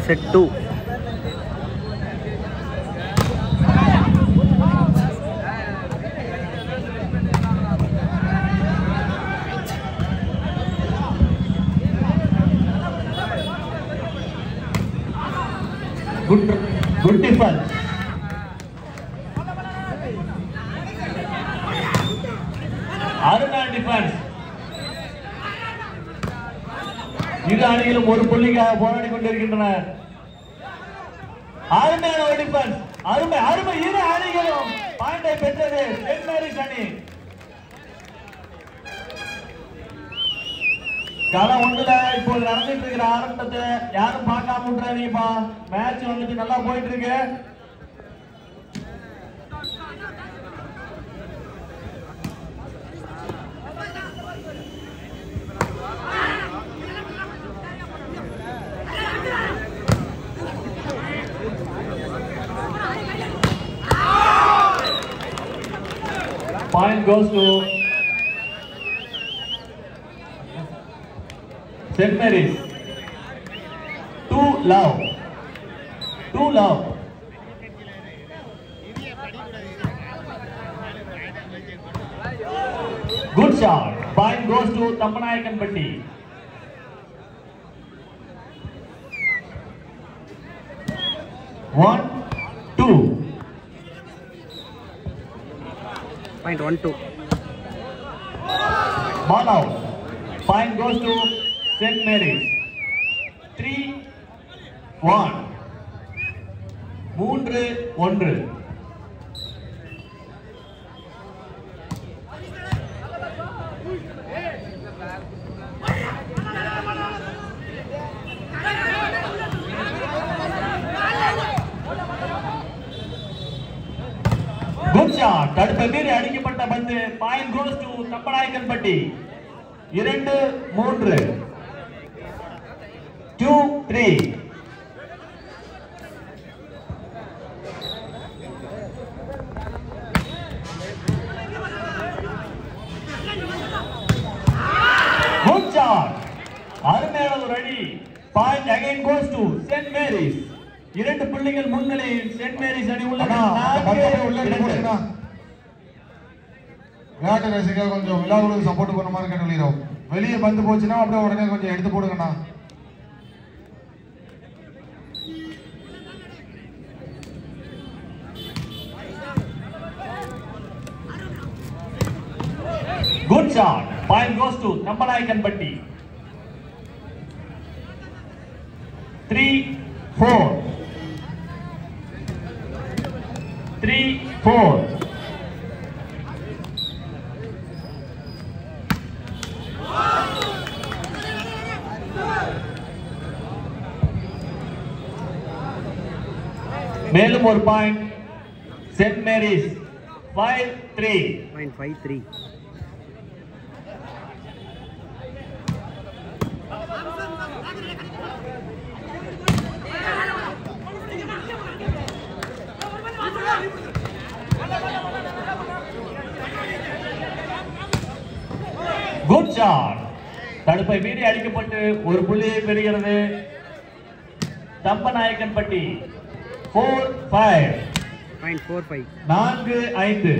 Set two good good defence அருமையான defence இரு அணிகளும் ஒரு புள்ளிக்காக போராடி கொண்டிருக்கின்றனர் அருமையான ஒரு டிஃபென்ஸ் அருமை அருமை இரு அணிகளும் பாயிண்டை பெற்றது சென்ட் மேரிஸ் அணி களம் ஒண்ணுல இப்போது நடந்துட்டு இருக்கிற ஆரம்பத்தை யாரும் பார்க்காம விட்டுறாதீங்கப்பா மேட்ச் வந்துட்டு நல்லா போயிட்டு இருக்கு Point goes to St. Mary's. Two love. Two love. Good shot. Point goes to Tampanayakanpatti. One, two. Point one two Ball out. Point goes to St. Mary's. Three, one. மூன்று ஒன்று குட் ஷாட் தடுப்பை மீறி அடிக்கப்பட்ட பந்து point goes to தப்பநாயக்கன்பட்டி இரண்டு மூன்று two three good shot அருமையான ஒரு அடி point again goes to Saint Mary's இரண்டு புள்ளிகள் முன்னிலையில் சென்ட் மேரிஸ் அணி உள்ளது அண்ணா, அந்த பந்தை நான்கு, உள்ள இரண்டு. போடுங்கண்ணா. விளையாட்டு ரசிகர் கொஞ்சம் விழாவுக்கு சப்போர்ட் பண்ண மாதிரி கேட்டுக்கிறோம் வெளியே பந்து போச்சுன்னா அப்படியே உடனே கொஞ்சம் எடுத்து போடுங்கண்ணா Good shot. Point goes to Nampanayakanpatti. Three, four. Three, four. மேலும் ஒரு point Saint Mary's five three point five three good shot தடுப்பை மீறி அடிக்கப்பட்டு ஒரு புள்ளியை பெறுகிறது Tambanayakanpatti four five point four five நான்கு ஐந்து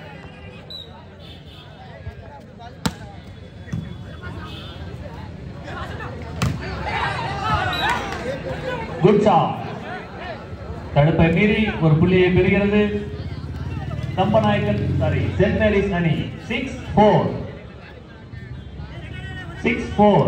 குட் ஷாட் தடுப்பை மீறி ஒரு புள்ளியை பெறுகிறது தம்பநாயக்கன் சாரி சென்ட் மேரிஸ் அணி six four six four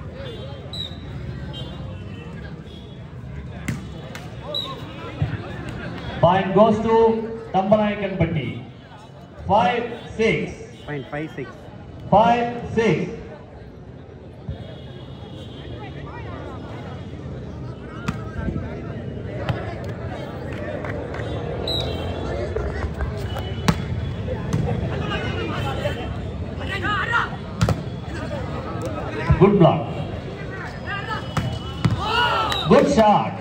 Point goes to Tambanayakanpatti. Five, six. Point five six Five, six. Good block. Good shot.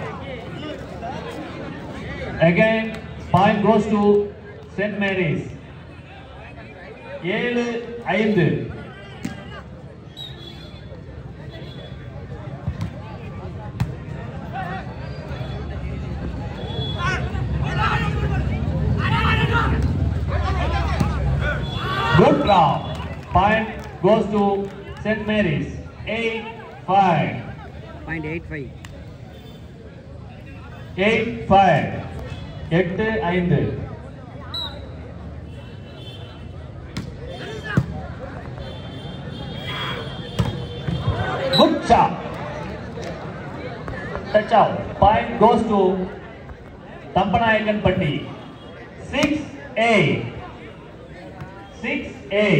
Again, point goes to St. Mary's. ஏழு ஐந்து drop. Point goes to St. Mary's. 8 5. Point eight five 8 5. எட்டு ஐந்து Good shot. Touch out. Point goes to Tampanayakan Patti. 6 A. 6 A.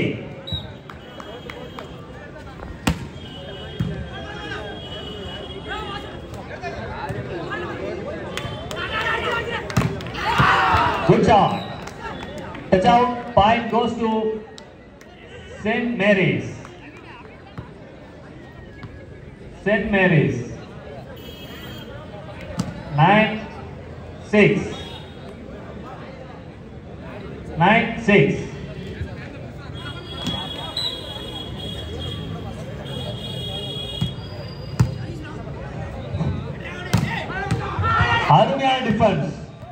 Good shot. Touch out. Point goes to St. Mary's. St. Mary's. Nine six. Nine six. அருமையான defence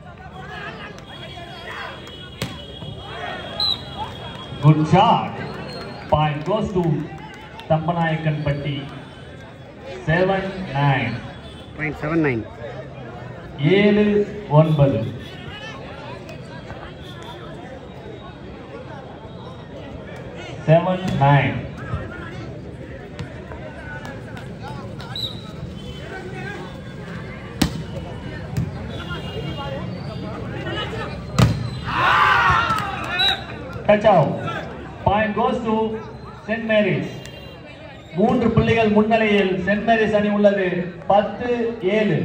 good shot point goes to Tambanayakanpatti seven nine point seven nine ஏழு ஒன்பது seven nine touch out point goes to Saint Mary's மூன்று புள்ளிகள் முன்னிலையில் send Mary's அணி உள்ளது பத்து ஏழு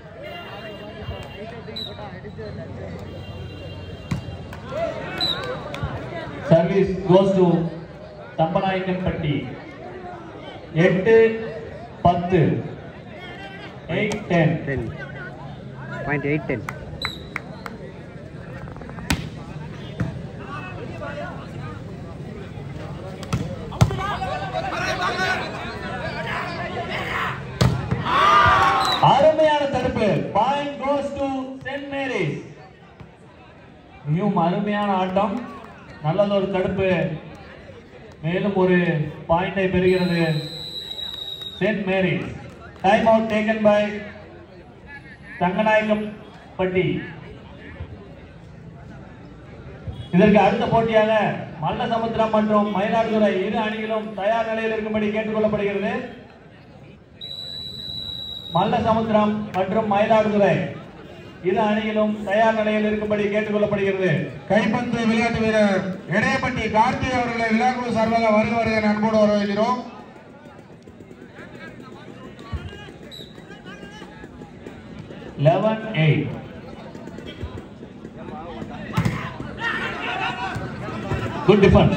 சர்வீஸ் கோஸ் டு தம்பநாயக்கன்பட்டி எட்டு பத்து eight ten ten point eight ten அருமையான தடுப்பு point goes to Saint Mary's மிகவும் அருமையான ஆட்டம் நல்லதொரு தடுப்பு மேலும் ஒரு பாயிண்டை பெறுகிறது Saint Mary's time out taken by Thanganayakampatti இதற்கு அடுத்த போட்டியாக மல்லசமுத்திரம் மற்றும் மயிலாடுதுறை இரு அணிகளும் தயார் நிலையில் இருக்கும்படி கேட்டுக்கொள்ளப்படுகிறது மல்லசமுத்திரம் மற்றும் மயிலாடுதுறை இரு அணிகளும் தயார் நிலையில் இருக்கும்படி கேட்டுக்கொள்ளப்படுகிறது கைப்பந்து விளையாட்டு வீரர் இடையப்பட்டி கார்த்திக் அவர்களை விழாக்குழு சார்பாக வருக வருக அன்போடு வரவேற்கிறோம் லெவன் எயிட் குட் டிஃபென்ஸ்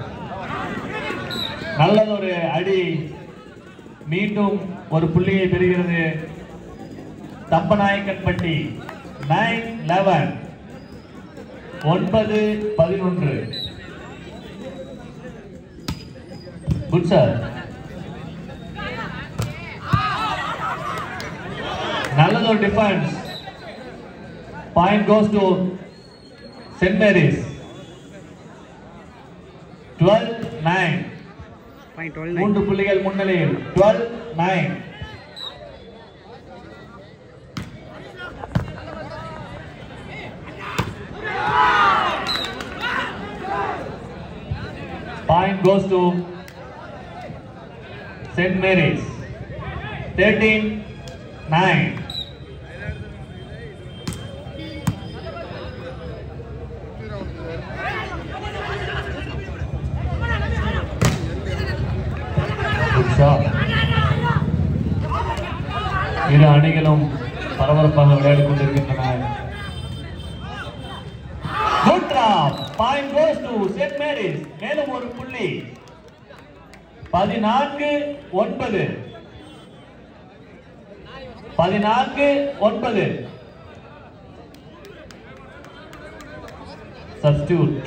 நல்லதொரு அடி மீண்டும் ஒரு புள்ளியை பெறுகிறது தம்பநாயக்கன்பட்டி நைன் லெவன் ஒன்பது பதினொன்று குட் சார் நல்லதொரு defence point goes to Saint Mary's twelve nine point twelve nine மூன்று புள்ளிகள் முன்னிலையில் twelve nine Point goes to St. Mary's. 13 9. Good shot. இரு அணிகளும் பரபரப்பாக விளையாடிக் கொண்டிருக்கின்றன good drop point goes to Saint Mary's மேலும் ஒரு புள்ளி பதினான்கு ஒன்பது பதினான்கு ஒன்பது substitute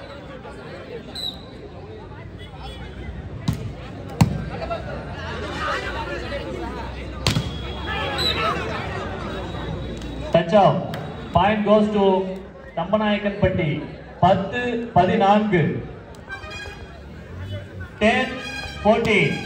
touch off point goes to Tambanayakanpatti பத்து பதினான்கு 10 14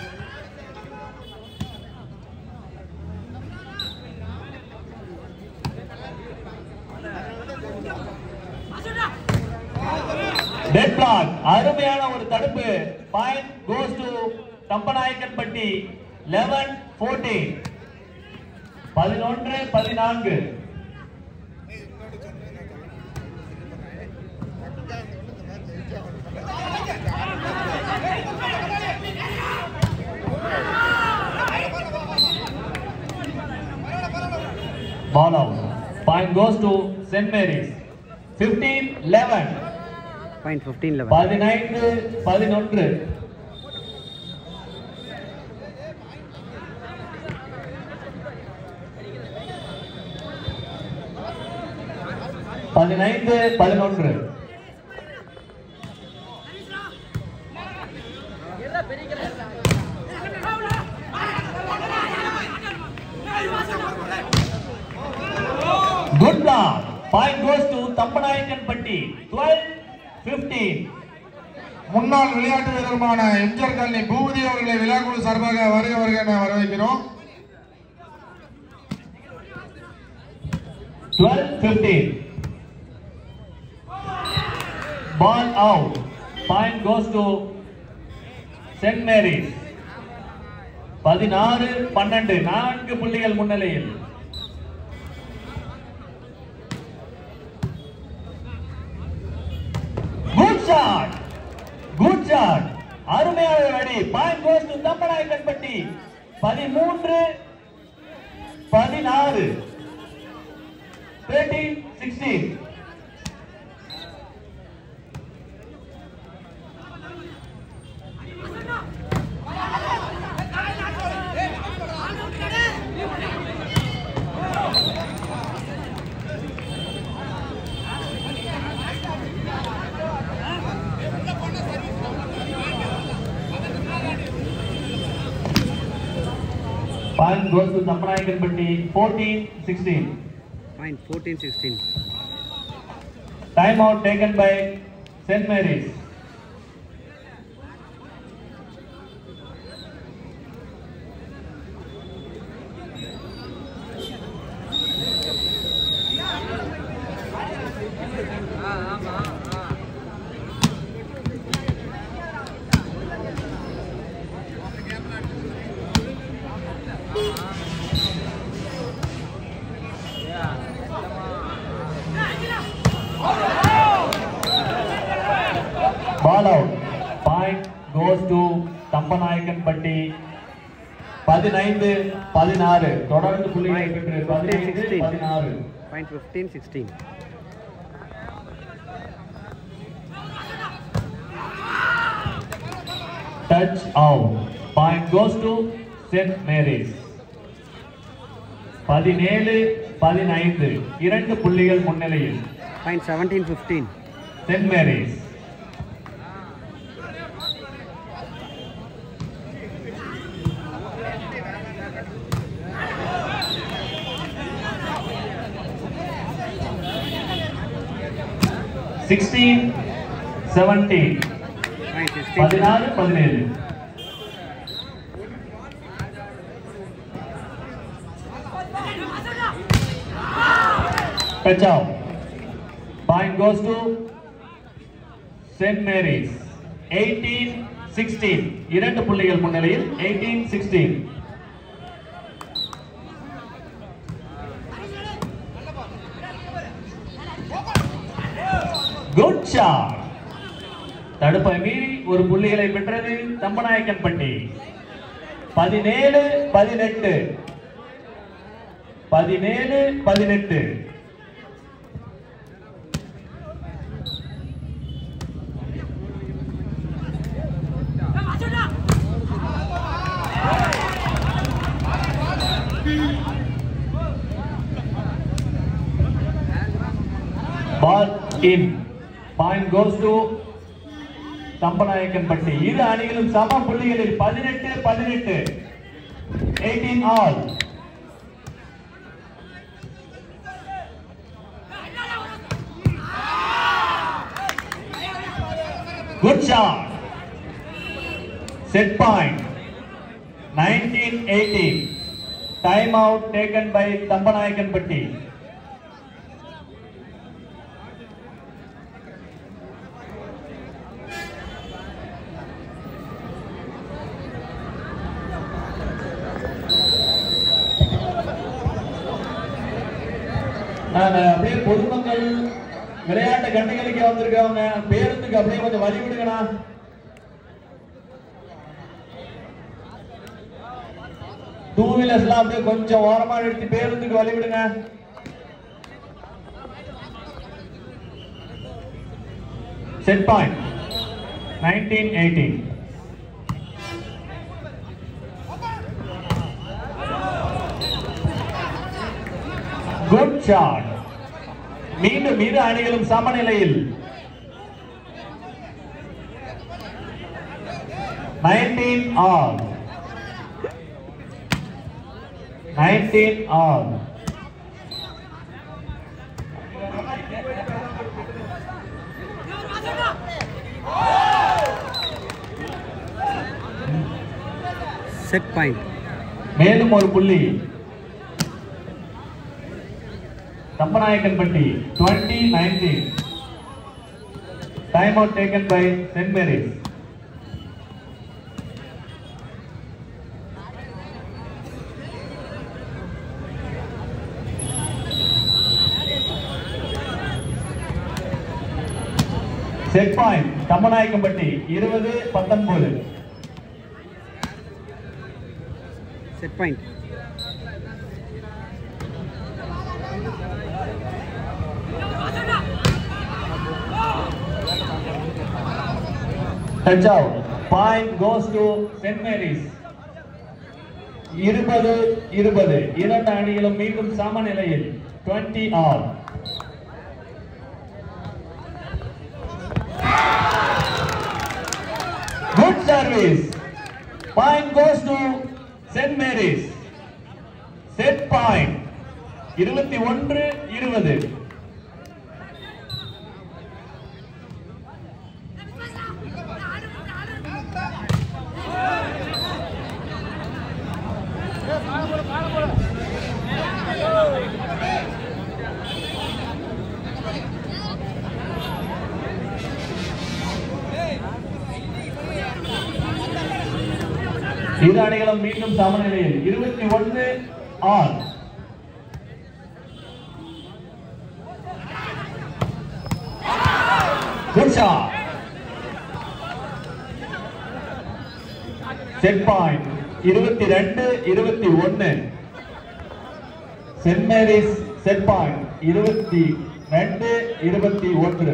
டெட் பிளாக் அருமையான ஒரு தடுப்பு பாயிண்ட் கோஸ் டு தம்பநாயக்கன்பட்டி 11 14 பதினொன்று பதினான்கு Ball out. Point goes to St. Mary's. 15 11. Point fifteen eleven பதினைந்து பதினொன்று பதினைந்து பதினொன்று good block point goes to Tambanayakanpatti 12 15 முன்னாள் விளையாட்டு வீரருமான எம்ஜிஆர் காலனி பூபதி அவர்களை விழாக்குழு சார்பாக வருக வருக என வரவேற்கிறோம் 12 15 ball out point goes to St. Mary's பதினாறு பன்னெண்டு நான்கு புள்ளிகள் முன்னிலையில் குட் ஷாட் குட் ஷாட் அருமையான ஒரு அடி பாயிண்ட் கோஸ் டு தம்பநாயக்கன்பட்டி பதிமூன்று பதினாறு 13 16 Point goes to Sampanayakanpatti 14 16 point fourteen sixteen Time out taken by St. Mary's. Ball out. Point goes to Tambanayakanpatti பதினைந்து பதினாறு தொடர்ந்து புள்ளிகளை பெற்று பதினைந்து பதினாறு point fifteen sixteen touch out. Point goes to St. Mary's. பதினேழு பதினைந்து இரண்டு புள்ளிகள் முன்னிலையில் point seventeen fifteen Saint Mary's sixteen seventeen point sixteen பதினாறு பதினேழு Touch out. Point goes to St. Mary's. 18 16. இரண்டு புள்ளிகள் முன்னிலையில் 18 16. குட் ஷாட் தடுப்பை மீறி ஒரு புள்ளிகளை பெற்றது தம்பநாயக்கன்பட்டி பதினேழு பதினெட்டு பதினேழு பதினெட்டு ball in point goes to Tambanayakanpatti இரு அணிகளும் சம புள்ளிகளில் பதினெட்டு பதினெட்டு eighteen all good shot Set point 1918. Time out taken by Tampanayakanpatti. நான் அப்படியே பொதுமக்கள் விளையாட்டு கண்டுகளிக்க வந்திருக்கவங்க பேருந்துக்கு அப்படியே கொஞ்சம் வழி விடுங்கண்ணா டூ வீலர்ஸ்லாம் அப்படியே கொஞ்சம் ஓரமா நிறுத்தி பேருந்துக்கு வழி விடுங்க set point nineteen eighteen good shot மீண்டும் இரு அணிகளும் சமநிலையில் nineteen all nineteen all set point மேலும் ஒரு புள்ளி Tambanayakanpatti twenty nineteen time out taken by Saint Mary's set point Tambanayakampatti இருபது பத்தொன்பது set point touch out point goes to Saint Mary's இருபது இருபது இரண்டு அணிகளும் மீண்டும் சமநிலையில் twenty all good service point goes to Saint Mary's set point இருபத்தி ஒன்று இருபது இரு அணிகளும் மீண்டும் சமநிலையில் இருபத்தி ஒன்று all good shot set point இருபத்தி ரெண்டு இருபத்தி ஒன்னு சென்ட் மேரிஸ் செட் பாயிண்ட் இருபத்தி ரெண்டு இருபத்தி ஒன்று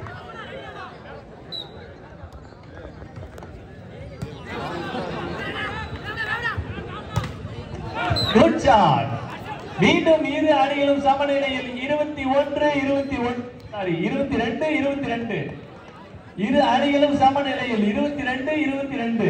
குட் ஷாட் மீண்டும் இரு அணிகளும் சமநிலையில் இருபத்தி ஒன்று இருபத்தி ஒன்று சாரி இருபத்தி ரெண்டு இருபத்தி ரெண்டு இரு அணிகளும் சமநிலையில் இருபத்தி ரெண்டு இருபத்தி ரெண்டு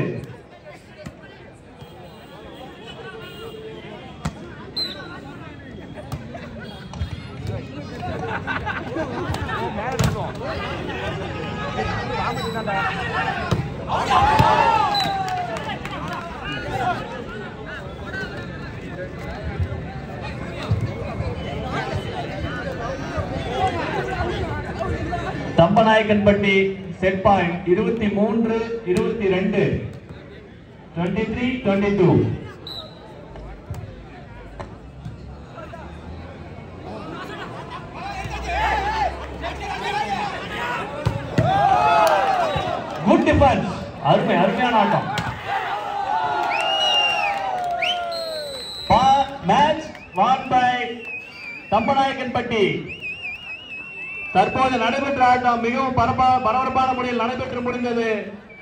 தம்பநாயக்கன்பட்டி செட் பாயிண்ட் இருபத்தி மூன்று இருபத்தி ரெண்டு twenty three twenty two good defence அருமை அருமையான ஆட்டம் மேட்ச் வான் பை தம்பநாயக்கன்பட்டி தற்போது நடைபெற்ற ஆட்டம் மிகவும் பரப- பரபரப்பான முறையில் நடைபெற்று முடிந்தது